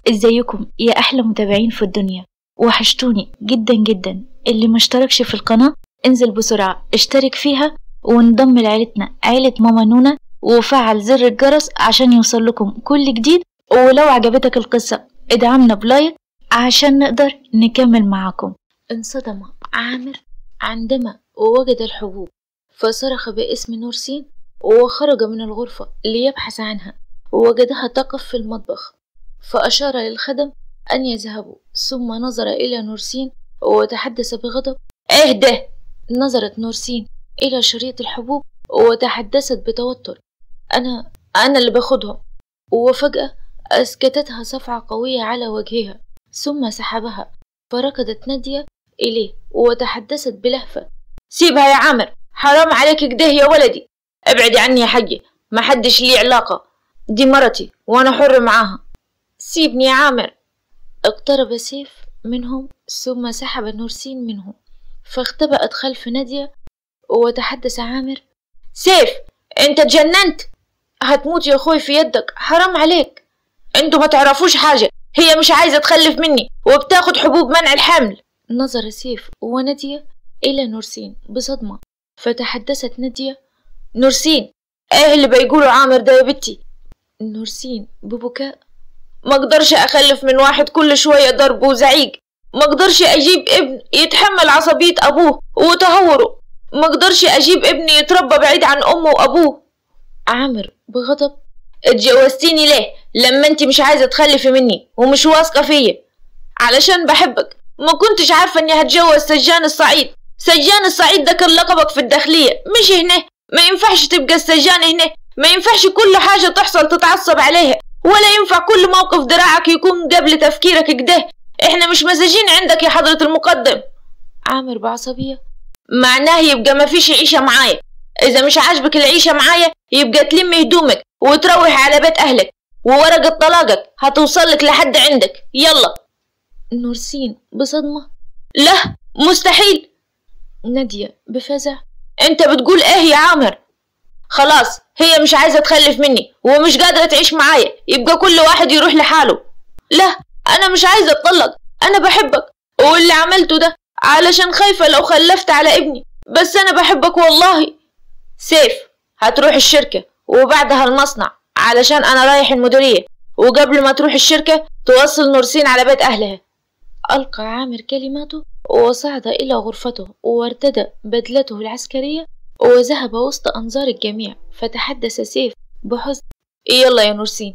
ازيكم يا احلى متابعين في الدنيا وحشتوني جدا جدا اللي مشتركش في القناة انزل بسرعة اشترك فيها وانضم لعيلتنا عيلة ماما نونا وفعل زر الجرس عشان يوصل لكم كل جديد ولو عجبتك القصة ادعمنا بلايك عشان نقدر نكمل معاكم انصدم عامر عندما وجد الحبوب فصرخ باسم نورسين وخرج من الغرفة ليبحث عنها ووجدها تقف في المطبخ فأشار للخدم أن يذهبوا ثم نظر إلى نورسين وتحدث بغضب اهده نظرت نورسين إلى شريط الحبوب وتحدثت بتوتر أنا أنا اللي باخدهم وفجأة أسكتتها صفعة قوية على وجهها ثم سحبها فركضت نادية إليه وتحدثت بلهفة سيبها يا عامر حرام عليك كده يا ولدي ابعدي عني يا حجي ما حدش ليه علاقة دي مرتي وأنا حر معاها سيبني يا عامر اقترب سيف منهم ثم سحب نورسين منه فاختبأت خلف نادية وتحدث عامر سيف انت اتجننت هتموت يا اخوي في يدك حرام عليك انتوا ما تعرفوش حاجة هي مش عايزة تخلف مني وبتاخد حبوب منع الحمل نظر سيف ونادية إلى نورسين بصدمة فتحدثت نادية نورسين ايه اللي بيقولوا عامر ده يا بنتي نورسين ببكاء ما اقدرش اخلف من واحد كل شوية ضرب وزعيق ما اقدرش اجيب ابن يتحمل عصبية ابوه وتهوره ما اقدرش اجيب ابني يتربى بعيد عن امه وابوه عامر بغضب اتجوزتيني ليه لما انت مش عايزة تخلفي مني ومش واثقة فيا علشان بحبك ما كنتش عارفة اني هتجوز سجان الصعيد سجان الصعيد ده كان لقبك في الداخلية مش هنا ما ينفعش تبقى السجان هنا ما ينفعش كل حاجة تحصل تتعصب عليها ولا ينفع كل موقف دراعك يكون قبل تفكيرك كده احنا مش مساجين عندك يا حضرة المقدم عامر بعصبية معناه يبقى ما فيش عيشة معايا إذا مش عاجبك العيشة معايا يبقى تلمي هدومك وتروح على بيت أهلك وورقة طلاقك هتوصلك لحد عندك يلا نورسين بصدمة لا مستحيل نادية بفزع انت بتقول ايه يا عامر خلاص هي مش عايزة تخلف مني ومش قادرة تعيش معايا يبقى كل واحد يروح لحاله لا أنا مش عايزة أتطلق أنا بحبك واللي عملته ده علشان خايفة لو خلفت على ابني بس أنا بحبك والله سيف هتروح الشركة وبعدها المصنع علشان أنا رايح المديرية وقبل ما تروح الشركة توصل نورسين على بيت أهلها ألقى عامر كلماته وصعد إلى غرفته وارتدى بدلته العسكرية وذهب وسط أنظار الجميع فتحدث سيف بحزن يلا يا نورسين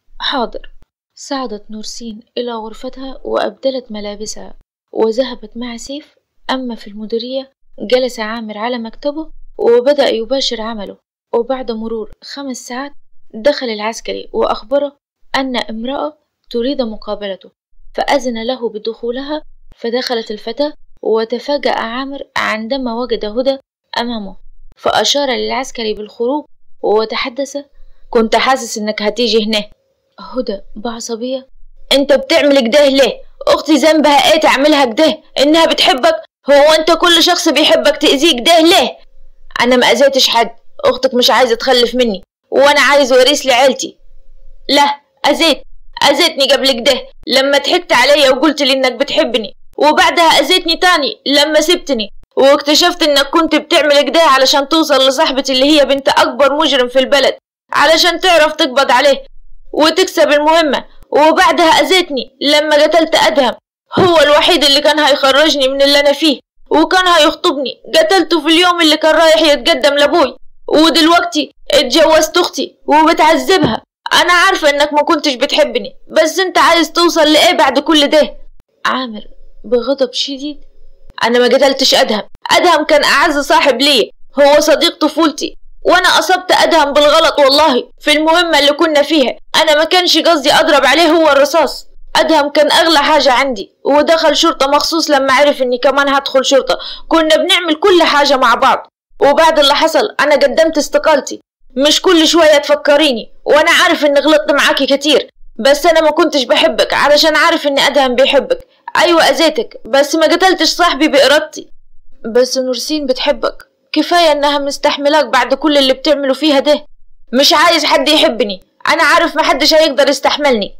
حاضر صعدت نورسين إلى غرفتها وأبدلت ملابسها وذهبت مع سيف أما في المديرية جلس عامر على مكتبه وبدأ يباشر عمله وبعد مرور خمس ساعات دخل العسكري وأخبره أن امرأة تريد مقابلته فأذن له بدخولها فدخلت الفتاة وتفاجأ عامر عندما وجد هدى أمامه فأشار للعسكري بالخروج وتحدث كنت حاسس إنك هتيجي هنا هدى بعصبية أنت بتعمل كده ليه؟ أختي ذنبها إيه تعملها كده؟ إنها بتحبك؟ هو أنت كل شخص بيحبك تأذيه كده ليه؟ أنا ما أذيتش حد أختك مش عايزة تخلف مني وأنا عايز وريث لعيلتي لا أذيت أذيتني قبل كده لما ضحكت عليا وقلت لي إنك بتحبني وبعدها أذيتني تاني لما سبتني واكتشفت إنك كنت بتعمل كده علشان توصل لصاحبتي اللي هي بنت أكبر مجرم في البلد علشان تعرف تقبض عليه وتكسب المهمة وبعدها أذيتني لما قتلت أدهم هو الوحيد اللي كان هيخرجني من اللي أنا فيه وكان هيخطبني قتلته في اليوم اللي كان رايح يتقدم لأبوي ودلوقتي اتجوزت أختي وبتعذبها أنا عارفة إنك ما كنتش بتحبني بس أنت عايز توصل لإيه بعد كل ده عامر بغضب شديد أنا ما قتلتش أدهم أدهم كان أعز صاحب لي هو صديق طفولتي وانا اصبت ادهم بالغلط والله في المهمة اللي كنا فيها انا ما كانش قصدي اضرب عليه هو الرصاص ادهم كان اغلى حاجة عندي ودخل شرطة مخصوص لما عرف اني كمان هدخل شرطة كنا بنعمل كل حاجة مع بعض وبعد اللي حصل انا قدمت استقالتي مش كل شوية تفكريني وانا عارف اني غلطت معاكي كتير بس انا ما كنتش بحبك علشان عارف ان ادهم بيحبك ايوه اذيتك بس ما قتلتش صاحبي بارادتي بس نورسين بتحبك كفاية انها مستحملاك بعد كل اللي بتعمله فيها ده مش عايز حد يحبني انا عارف محدش هيقدر يستحملني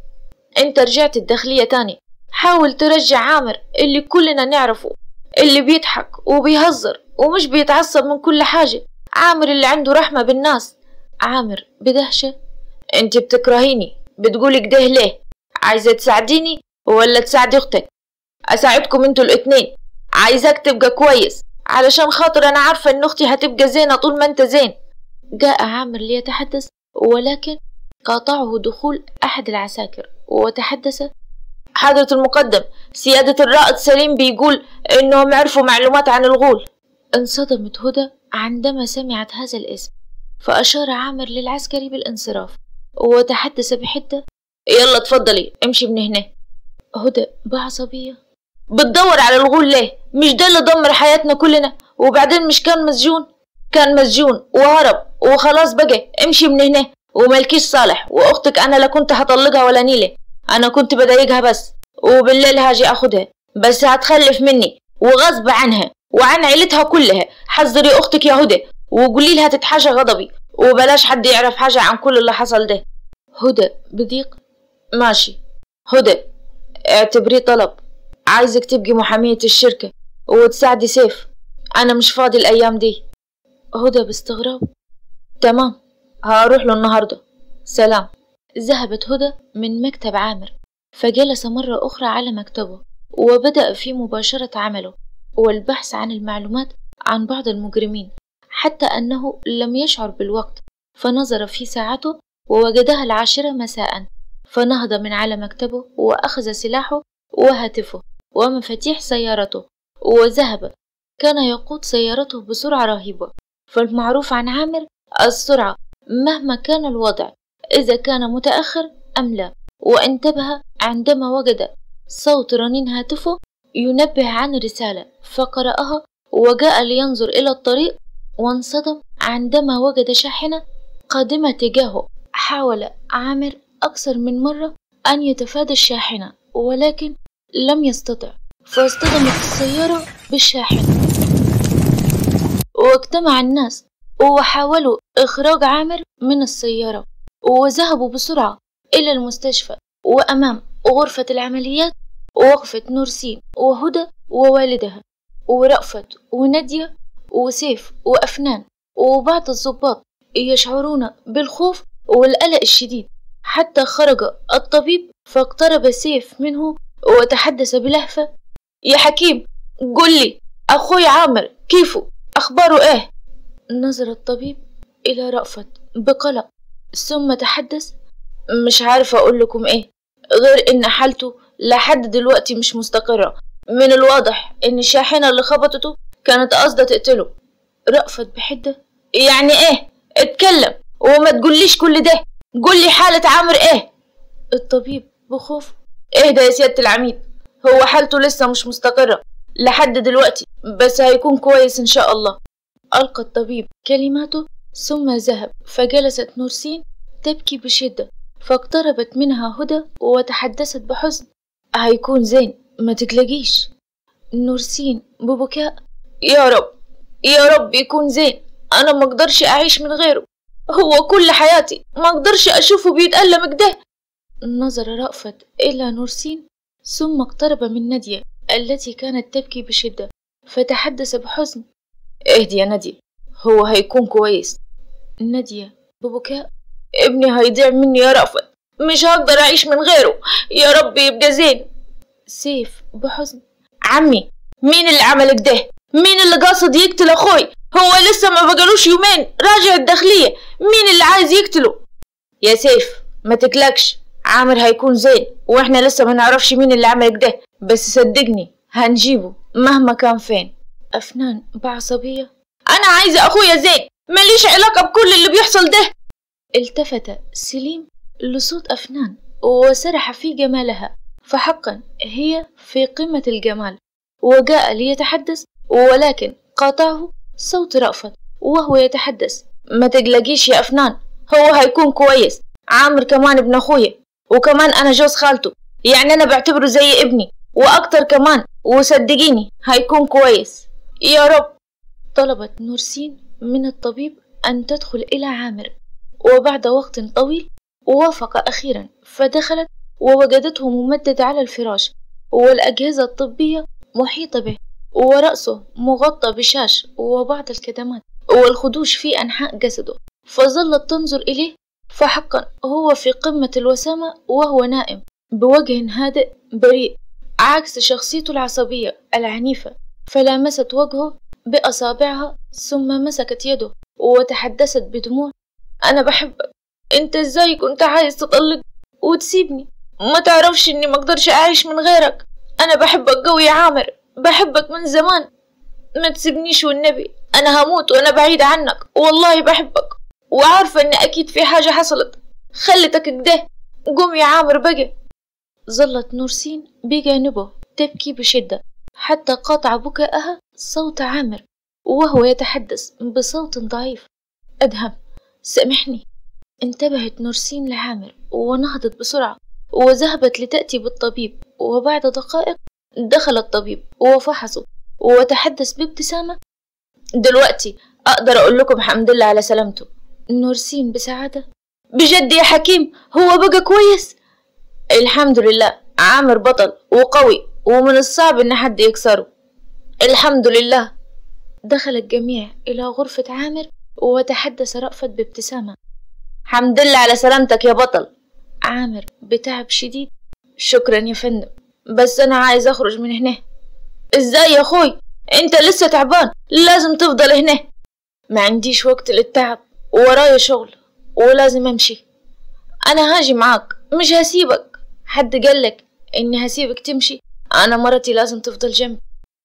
انت رجعت الداخلية تاني حاول ترجع عامر اللي كلنا نعرفه اللي بيضحك وبيهزر ومش بيتعصب من كل حاجة عامر اللي عنده رحمة بالناس عامر بدهشة انت بتكرهيني بتقولي كده ليه عايزة تساعديني ولا تساعدي اختك اساعدكم انتوا الاتنين عايزاك تبقى كويس علشان خاطر انا عارفة ان اختي هتبقى زينة طول ما انت زين جاء عامر ليتحدث ولكن قاطعه دخول احد العساكر وتحدث حضرة المقدم سيادة الرائد سليم بيقول انهم عرفوا معلومات عن الغول انصدمت هدى عندما سمعت هذا الاسم فأشار عامر للعسكري بالانصراف وتحدث بحدة يلا تفضلي امشي من هنا هدى بعصبية بتدور على الغول ليه مش ده اللي دمر حياتنا كلنا وبعدين مش كان مسجون كان مسجون وهرب وخلاص بقى امشي من هنا وملكيش صالح واختك انا لا كنت هطلقها ولا نيلة انا كنت بضايقها بس وبالليل هاجي اخدها بس هتخلف مني وغصب عنها وعن عيلتها كلها حذري اختك يا هدى وقولي لها تتحاشى غضبي وبلاش حد يعرف حاجة عن كل اللي حصل ده هدى بضيق ماشي هدى اعتبريه طلب عايزك تبقي محامية الشركة وتساعدي سيف أنا مش فاضي الأيام دي هدى باستغراب تمام هروح له النهاردة سلام ذهبت هدى من مكتب عامر فجلس مرة أخرى على مكتبه وبدأ في مباشرة عمله والبحث عن المعلومات عن بعض المجرمين حتى أنه لم يشعر بالوقت فنظر في ساعته ووجدها العاشرة مساء فنهض من على مكتبه وأخذ سلاحه وهاتفه ومفاتيح سيارته وذهب كان يقود سيارته بسرعة رهيبة فالمعروف عن عامر السرعة مهما كان الوضع إذا كان متأخر أم لا وانتبه عندما وجد صوت رنين هاتفه ينبه عن رسالة فقرأها وجاء لينظر إلى الطريق وانصدم عندما وجد شاحنة قادمة تجاهه حاول عامر أكثر من مرة أن يتفادى الشاحنة ولكن لم يستطع فاصطدمت السيارة بالشاحنة واجتمع الناس وحاولوا إخراج عامر من السيارة وذهبوا بسرعة إلى المستشفى وأمام غرفة العمليات وقفت نورسين وهدى ووالدها ورأفت ونادية وسيف وأفنان وبعض الضباط يشعرون بالخوف والقلق الشديد حتى خرج الطبيب فاقترب سيف منه وتحدث بلهفة يا حكيم قل لي أخوي عامر كيفه أخباره إيه نظر الطبيب إلى رأفت بقلق ثم تحدث مش عارفة أقول لكم إيه غير إن حالته لحد دلوقتي مش مستقرة من الواضح إن الشاحنة اللي خبطته كانت قصدة تقتله رأفت بحدة يعني إيه اتكلم وما تقوليش كل ده قولي حالة عامر إيه الطبيب بخوف اهدى يا سيادة العميد هو حالته لسه مش مستقرة لحد دلوقتي بس هيكون كويس إن شاء الله ألقى الطبيب كلماته ثم ذهب فجلست نورسين تبكي بشدة فاقتربت منها هدى وتحدثت بحزن هيكون زين ما تقلقيش نورسين ببكاء يا رب يا رب يكون زين انا ما اقدرش اعيش من غيره هو كل حياتي ما اقدرش اشوفه بيتألم كده نظر رأفت الى نورسين ثم اقترب من نادية التي كانت تبكي بشدة فتحدث بحزن اهدي يا نادية هو هيكون كويس نادية ببكاء ابني هيضيع مني يا رأفت مش هقدر أعيش من غيره يا رب يبقى زين سيف بحزن عمي مين اللي عملك ده مين اللي قاصد يقتل أخوي هو لسه ما بقالوش يومين راجع الداخلية مين اللي عايز يقتله يا سيف ما تقلقش عامر هيكون زين واحنا لسه ما نعرفش مين اللي عملك ده بس صدقني هنجيبه مهما كان فين أفنان بعصبية أنا عايزة أخويا زين ماليش علاقة بكل اللي بيحصل ده التفت سليم لصوت أفنان وسرح في جمالها فحقا هي في قمة الجمال وجاء ليتحدث ولكن قاطعه صوت رأفت وهو يتحدث ما تقلقيش يا أفنان هو هيكون كويس عامر كمان ابن أخويا وكمان أنا جوز خالته يعني أنا بعتبره زي ابني وأكتر كمان وصدقيني هيكون كويس يا رب طلبت نورسين من الطبيب أن تدخل إلى عامر وبعد وقت طويل وافق أخيرا فدخلت ووجدته ممدد على الفراش والأجهزة الطبية محيطة به ورأسه مغطى بشاش وبعض الكدمات والخدوش في أنحاء جسده فظلت تنظر إليه فحقا هو في قمة الوسامة وهو نائم بوجه هادئ بريء عكس شخصيته العصبية العنيفة فلامست وجهه بأصابعها ثم مسكت يده وتحدثت بدموع أنا بحبك أنت إزاي كنت عايز تطلق وتسيبني ما تعرفش إني مقدرش أعيش من غيرك أنا بحبك قوي يا عامر بحبك من زمان ما تسيبنيش والنبي أنا هموت وأنا بعيد عنك والله بحبك وعارفة إن أكيد في حاجة حصلت خلتك كده قوم يا عامر بقى ظلت نورسين بجانبه تبكي بشدة حتى قاطع بكاءها صوت عامر وهو يتحدث بصوت ضعيف أدهم سامحني انتبهت نورسين لعامر ونهضت بسرعة وذهبت لتأتي بالطبيب وبعد دقائق دخل الطبيب وفحصه وتحدث بابتسامة دلوقتي أقدر أقول لكم حمد لله على سلامته نورسين بسعادة بجد يا حكيم هو بقى كويس الحمد لله عامر بطل وقوي ومن الصعب إن حد يكسره الحمد لله دخل الجميع إلى غرفة عامر وتحدث رأفت بابتسامة حمد لله على سلامتك يا بطل عامر بتعب شديد شكرا يا فندم بس أنا عايز أخرج من هنا إزاي يا أخوي أنت لسه تعبان لازم تفضل هنا ما عنديش وقت للتعب ورايا شغل ولازم أمشي أنا هاجي معاك مش هسيبك حد قالك إني هسيبك تمشي أنا مرتي لازم تفضل جنبي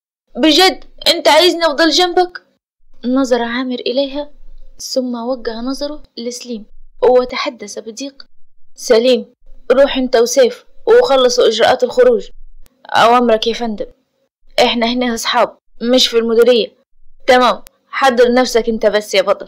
بجد أنت عايزني أفضل جنبك نظر عامر إليها ثم وجه نظره لسليم وتحدث بضيق سليم روح انت وسيف وخلصوا إجراءات الخروج أوامرك يا فندم احنا هنا أصحاب مش في المديرية تمام حضر نفسك انت بس يا بطل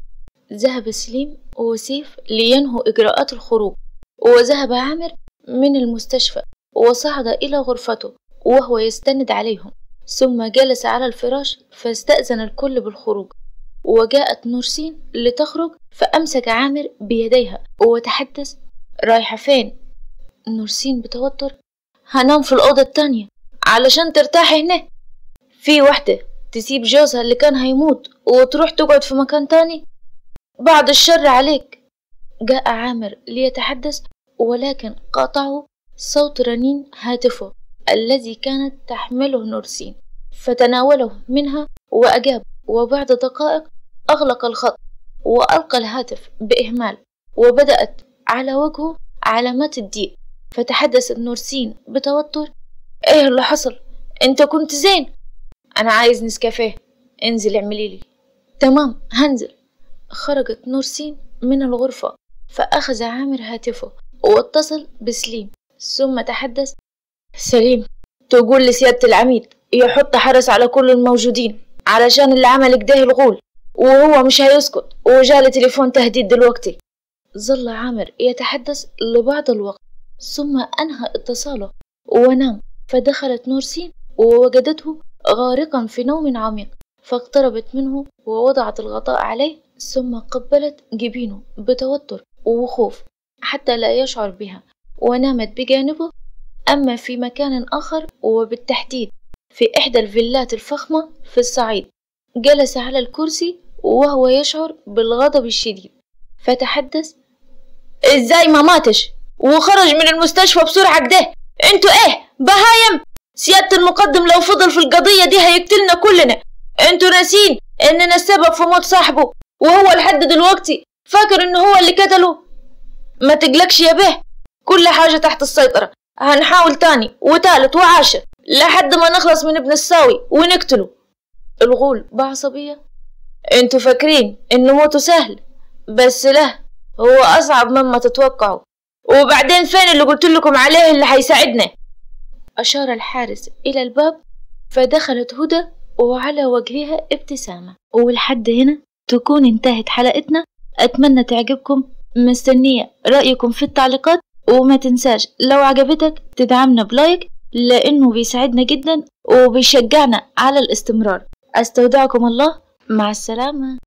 ذهب سليم وسيف لينهوا إجراءات الخروج وذهب عامر من المستشفى وصعد إلى غرفته وهو يستند عليهم ثم جلس على الفراش فاستأذن الكل بالخروج وجاءت نورسين لتخرج فأمسك عامر بيديها وتحدث رايحة فين؟ نورسين بتوتر هنام في الأوضة التانية علشان ترتاحي هنا في واحدة تسيب جوزها اللي كان هيموت وتروح تقعد في مكان تاني بعد الشر عليك جاء عامر ليتحدث ولكن قاطعه صوت رنين هاتفه الذي كانت تحمله نورسين فتناوله منها وأجاب وبعد دقائق أغلق الخط وألقى الهاتف بإهمال وبدأت على وجهه علامات الضيق فتحدثت نورسين بتوتر ايه اللي حصل انت كنت زين انا عايز نسكافيه انزل اعملي لي تمام هنزل خرجت نورسين من الغرفة فأخذ عامر هاتفه واتصل بسليم ثم تحدث سليم تقول لسيادة العميد يحط حرس على كل الموجودين علشان اللي عمل كده الغول وهو مش هيسكت وجاله تليفون تهديد دلوقتي ظل عامر يتحدث لبعض الوقت ثم أنهى اتصاله ونام فدخلت نورسين ووجدته غارقا في نوم عميق فاقتربت منه ووضعت الغطاء عليه ثم قبلت جبينه بتوتر وخوف حتى لا يشعر بها ونامت بجانبه أما في مكان آخر وبالتحديد في إحدى الفيلات الفخمة في الصعيد جلس على الكرسي وهو يشعر بالغضب الشديد فتحدث ازاي ما ماتش وخرج من المستشفى بسرعة كده انتوا ايه بهايم سيادة المقدم لو فضل في القضية دي هيقتلنا كلنا انتوا ناسين اننا السبب في موت صاحبه وهو لحد دلوقتي فاكر انه هو اللي قتله ما تقلقش يا به كل حاجة تحت السيطرة هنحاول تاني وتالت وعاشر لحد ما نخلص من ابن الساوي ونقتله الغول بعصبية انتوا فاكرين ان موته سهل بس لا هو اصعب مما تتوقعوا وبعدين فين اللي قلت لكم عليه اللي هيساعدنا اشار الحارس الى الباب فدخلت هدى وعلى وجهها ابتسامة ولحد هنا تكون انتهت حلقتنا اتمنى تعجبكم مستنية رأيكم في التعليقات وما تنساش لو عجبتك تدعمنا بلايك لأنه بيساعدنا جدا وبيشجعنا على الاستمرار أستودعكم الله مع السلامة